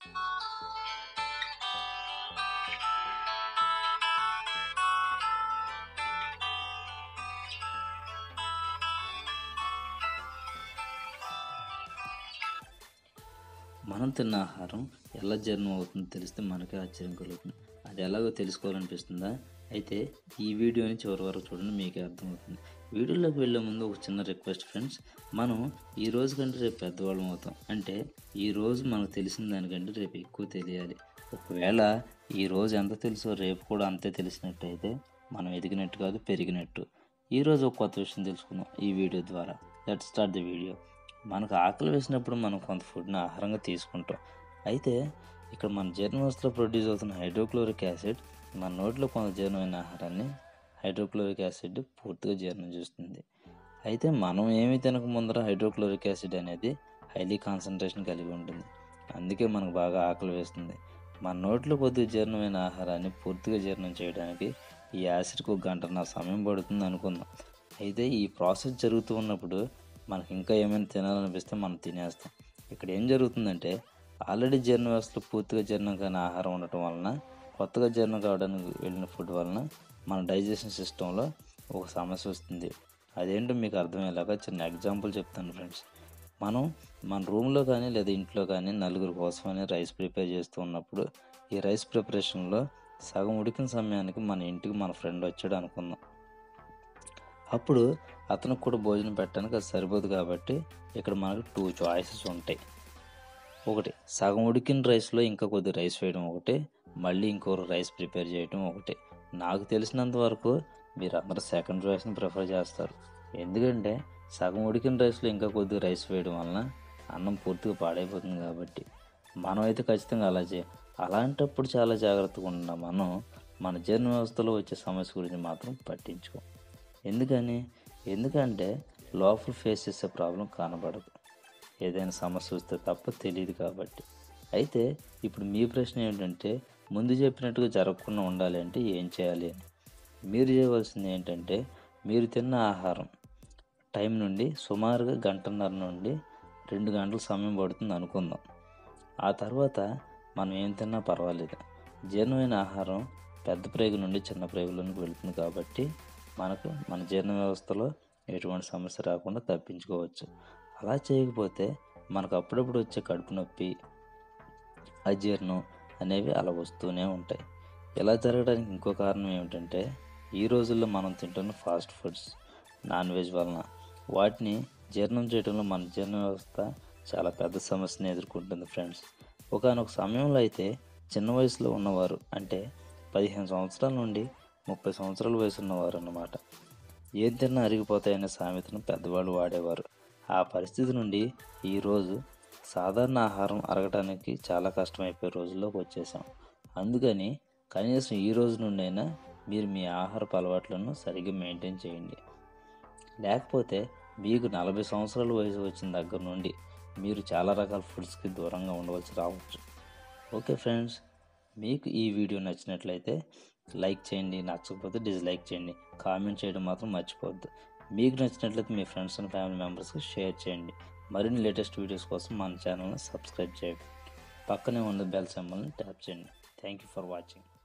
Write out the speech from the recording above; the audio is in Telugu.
మనం తిన్న ఆహారం ఎలా జీర్ణం అవుతుందో తెలిస్తే మనకే ఆశ్చర్యం కలుగుతుంది అది ఎలాగో తెలుసుకోవాలనిపిస్తుందా అయితే ఈ వీడియోని చివరి వరకు చూడండి మీకే అర్థమవుతుంది వీడియోలోకి వెళ్ళే ముందు ఒక చిన్న రిక్వెస్ట్ ఫ్రెండ్స్ మనం ఈ రోజు కంటే రేపు పెద్దవాళ్ళం అవుతాం అంటే ఈ రోజు మనకు తెలిసిన దానికంటే రేపు ఎక్కువ తెలియాలి ఒకవేళ ఈ రోజు ఎంత తెలుసో రేపు కూడా అంతే తెలిసినట్టయితే మనం ఎదిగినట్టు కాదు పెరిగినట్టు ఈ రోజు ఒక కొత్త విషయం తెలుసుకుందాం ఈ వీడియో ద్వారా లెట్ స్టార్ట్ ది వీడియో మనకు ఆకలి వేసినప్పుడు మనం కొంత ఫుడ్ని ఆహారంగా తీసుకుంటాం అయితే ఇక్కడ మన జీర్ణవ్యవస్థలో ప్రొడ్యూస్ అవుతున్న హైడ్రోక్లోరిక్ యాసిడ్ మన నోట్లో కొంత జీర్ణమైన ఆహారాన్ని హైడ్రోక్లోరిక్ యాసిడ్ పూర్తిగా జీర్ణం చేస్తుంది అయితే మనం ఏమి తినక ముందర హైడ్రోక్లోరిక్ యాసిడ్ అనేది హైలీ కాన్సన్ట్రేషన్ కలిగి ఉంటుంది అందుకే మనకు బాగా ఆకలి వేస్తుంది మన నోట్లో కొద్దిగా జీర్ణమైన ఆహారాన్ని పూర్తిగా జీర్ణం చేయడానికి ఈ యాసిడ్కు ఒక గంటన్నర సమయం పడుతుంది అనుకుందాం అయితే ఈ ప్రాసెస్ జరుగుతూ ఉన్నప్పుడు మనకి ఇంకా ఏమైనా తినాలనిపిస్తే మనం తినేస్తాం ఇక్కడ ఏం జరుగుతుందంటే ఆల్రెడీ జీర్ణ వ్యవస్థలో పూర్తిగా జీర్ణం కాని ఆహారం ఉండటం వలన కొత్తగా జీర్ణం కావడానికి వెళ్ళిన ఫుడ్ వలన మన డైజెషన్ సిస్టంలో ఒక సమస్య వస్తుంది అదేంటో మీకు అర్థమయ్యేలాగా చిన్న ఎగ్జాంపుల్ చెప్తాను ఫ్రెండ్స్ మనం మన రూమ్లో కానీ లేదా ఇంట్లో కానీ నలుగురు కోసమని రైస్ ప్రిపేర్ చేస్తూ ఉన్నప్పుడు ఈ రైస్ ప్రిపరేషన్లో సగం ఉడికిన సమయానికి మన ఇంటికి మన ఫ్రెండ్ వచ్చాడు అనుకుందాం అప్పుడు అతనికి కూడా భోజనం పెట్టడానికి అది సరిపోదు కాబట్టి ఇక్కడ మనకు టూ చాయిసెస్ ఉంటాయి ఒకటి సగం ఉడికిన రైస్లో ఇంకా కొద్ది రైస్ వేయడం ఒకటి మళ్ళీ ఇంకో రైస్ ప్రిపేర్ చేయడం ఒకటి నాకు తెలిసినంత వరకు మీరు అందరూ సెకండ్ చాయిస్ని ప్రిఫర్ చేస్తారు ఎందుకంటే సగం ఉడికిన రైస్లో ఇంకా కొద్దిగా రైస్ వేయడం వలన అన్నం పూర్తిగా పాడైపోతుంది కాబట్టి మనం అయితే ఖచ్చితంగా అలా చేయం అలాంటప్పుడు చాలా జాగ్రత్తగా ఉన్న మనం మన జీర్ణ వ్యవస్థలో వచ్చే సమస్య గురించి మాత్రం పట్టించుకోం ఎందుకని ఎందుకంటే లోపల ఫేస్ చేసే ప్రాబ్లం కనబడదు ఏదైనా సమస్య వస్తే తప్ప తెలియదు కాబట్టి అయితే ఇప్పుడు మీ ప్రశ్న ఏంటంటే ముందు చెప్పినట్టుగా జరగకుండా ఉండాలి అంటే ఏం చేయాలి అని మీరు చేయవలసింది ఏంటంటే మీరు తిన్న ఆహారం టైం నుండి సుమారుగా గంటన్నర నుండి రెండు గంటల సమయం పడుతుంది అనుకుందాం ఆ తర్వాత మనం ఏం తిన్నా పర్వాలేదు జీర్ణమైన ఆహారం పెద్ద ప్రేగు నుండి చిన్న ప్రేగులోనికి వెళుతుంది కాబట్టి మనకు మన జీర్ణ వ్యవస్థలో ఎటువంటి సమస్య రాకుండా తప్పించుకోవచ్చు అలా చేయకపోతే మనకు అప్పుడప్పుడు వచ్చే కడుపు నొప్పి అజీర్ణం అనేవి అలా వస్తూనే ఉంటాయి ఇలా జరగడానికి ఇంకో కారణం ఏమిటంటే ఈ రోజుల్లో మనం తింటున్న ఫాస్ట్ ఫుడ్స్ నాన్ వెజ్ వలన వాటిని జీర్ణం చేయడంలో మన జీర్ణ వ్యవస్థ చాలా పెద్ద సమస్యని ఎదుర్కొంటుంది ఫ్రెండ్స్ ఒకనొక సమయంలో అయితే చిన్న వయసులో ఉన్నవారు అంటే పదిహేను సంవత్సరాల నుండి ముప్పై సంవత్సరాల వయసు ఉన్నవారు అన్నమాట ఏం తిన్నా అరిగిపోతాయనే సామెతను పెద్దవాళ్ళు వాడేవారు ఆ పరిస్థితి నుండి ఈరోజు సాధారణ ఆహారం అరగటానికి చాలా కష్టమైపోయే రోజుల్లోకి వచ్చేసాం అందుకని కనీసం ఈ రోజు నుండైనా మీరు మీ ఆహారపు అలవాట్లను సరిగ్గా మెయింటైన్ చేయండి లేకపోతే మీకు నలభై సంవత్సరాల వయసు వచ్చిన దగ్గర నుండి మీరు చాలా రకాల ఫుడ్స్కి దూరంగా ఉండవలసి రావచ్చు ఓకే ఫ్రెండ్స్ మీకు ఈ వీడియో నచ్చినట్లయితే లైక్ చేయండి నచ్చకపోతే డిస్లైక్ చేయండి కామెంట్ చేయడం మాత్రం మర్చిపోవద్దు మీకు నచ్చినట్లయితే మీ ఫ్రెండ్స్ అండ్ ఫ్యామిలీ మెంబర్స్కి షేర్ చేయండి మరిన్ని లేటెస్ట్ వీడియోస్ కోసం మన ఛానల్ని సబ్స్క్రైబ్ చేయండి పక్కనే ఉన్న బెల్ సింబల్ని ట్యాప్ చేయండి థ్యాంక్ యూ ఫర్ వాచింగ్